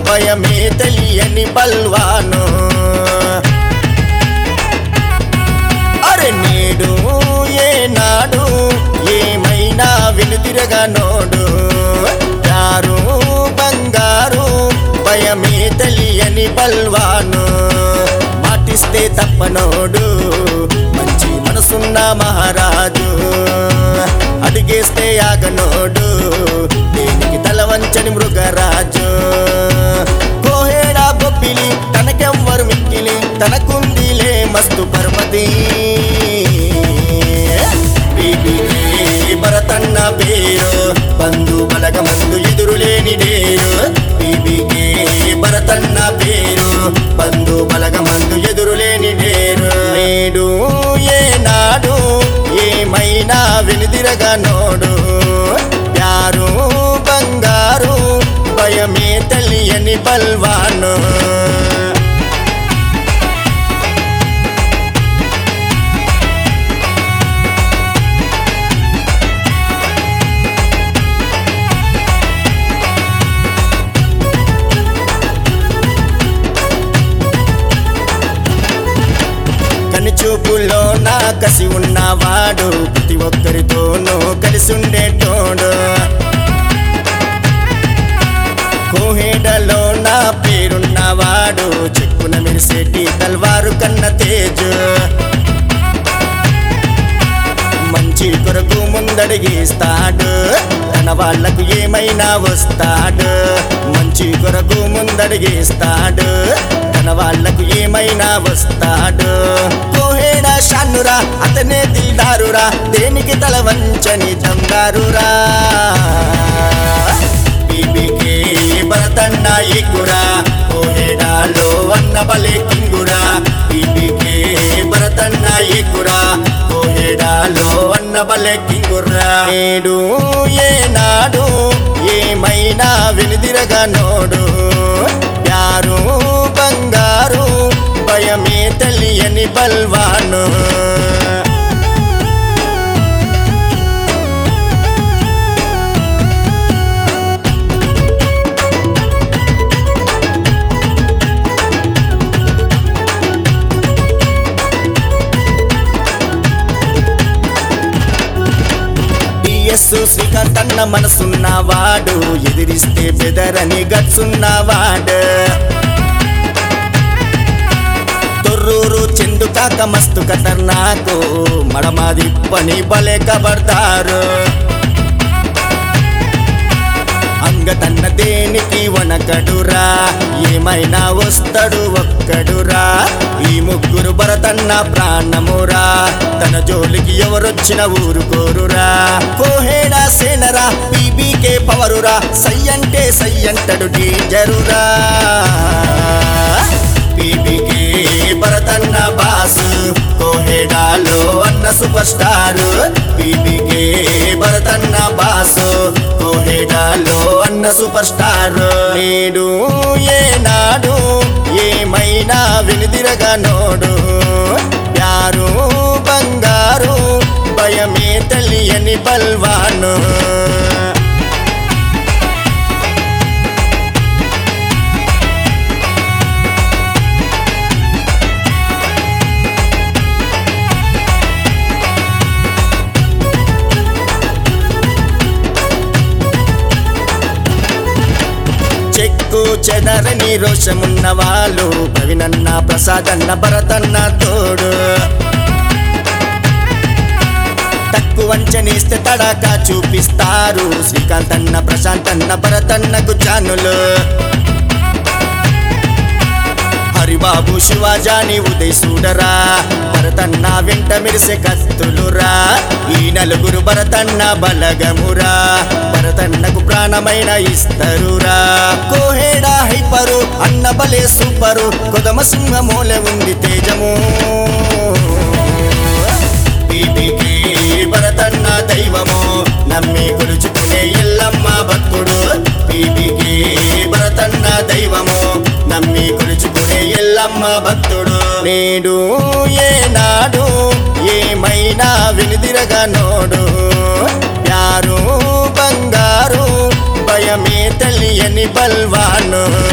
భయమే తెలియని బల్వాను అరే నేడు ఏనాడు ఏమైనా వెనుతిరగనోడు యారు బంగారు భయమే తెలియని బల్వాను మాటిస్తే తప్పనోడు మంచి మనసున్న మహారాజు అడిగేస్తే ఆగనోడు దేనికి తల వంచని మృగరాజు కోహేడా బొబ్బిలి తనకెవ్వరు మిక్కిలి తనకుందిలే మస్తు పర్వతి బీబీకే భరతన్న పేరు బంధు బలగ మందు ఎదురులేని డేరు బీబీకే భరతన్న పేరు బంధు బలగ మందు ఎదురులేని డేరు నేడు ఏనాడు ఏమైనా వెనుదిరగనోడు యారు బంగారు భయమే తెలియని బల్వాను కనిచూపులో నా కసి ఉన్నవాడు ప్రతి ఒక్కరితోనూ కలిసి ఉండేటోడు కోహేడలో నా పేరున్నవాడు చెక్కున మెరిసేటి తల్వారు కన్న తేజు మంచి కొరకు ముందడిగేస్తాడు తన వాళ్లకు ఏమైనా వస్తాడు మంచి కొరకు ముందడిగేస్తాడు తన వాళ్లకు ఏమైనా వస్తాడు కోహేడా షానురా అతనే దిల్దారురా దేనికి తల వంచని దంగారురా బీబీకే భరతన్న ఎక్కురా కోహేడాలో అన్న బలే కింగురా బీబీకే భరతన్న ఎక్కురా కోహేడాలో అన్న బలే కింగురా నేడు ఏనాడు ఏమైనా వెనుదిరగనోడు యారు బంగారు భయమే తెలియని బల్వాను డిఎస్ శ్రీకాంత్ అన్న మనసున్నవాడు ఎదిరిస్తే బెదరని గట్సున్నవాడు తొర్రూరు చెందు కాక మస్తు ఖతర్నాకు మడమాది పని బలే కబడతారు అంగతన్న దేనికి వనకడురా ఏమైనా వస్తాడు ఒక్కడురా ఈ ముగ్గురు భరతన్న ప్రాణమురా తన జోలికి ఎవరొచ్చిన ఊరుకోరురా కోహేడా సేనరా బీబీకే పవరురా సై అంటే సై అంటడు డేంజరురా బీబీకే భరతన్న బాసు కోహేడాలో అన్న సూపర్ స్టార్ బీబీకే భరతన్న బాసు కోహేడాలో అన్న సూపర్ స్టార్ నేడు ఏనాడు ఏమైనా వెనుదిరగనోడు యారు బంగారు భయమే తెలియని బల్వాను చెక్కు చెదరని రోషమున్న వాళ్ళు ప్రవీణన్న ప్రసాదన్న భరతన్న తోడు తక్కువ వంచనిస్తే తడాక చూపిస్తారు శ్రీకాంత్ అన్న ప్రశాంత్ అన్న భరతన్నకు చానులు హరిబాబు శివాజాని ఉదయ్ చూడరా భరతన్న వెంట మెరిసే కత్తులురా ఈ నలుగురు భరతన్న బలగమురా భరతన్నకు ప్రాణమైన ఇస్తరురా కోహేడా హైపరు అన్న బలే సూపరు కొదమ సింహమూలె ఉంది తేజము బీబీకి భరతన్న దైవము నమ్మి కొలుచుకునే ఎల్లమ్మ భక్తుడు బీబీకి భరతన్న దైవము నమ్మి కొలుచుకునే ఎల్లమ్మ భక్తుడు నేడు ఏనాడు ఏమైనా వెనుదిరగనోడు యారు బంగారు భయమే తెలియని బల్వాను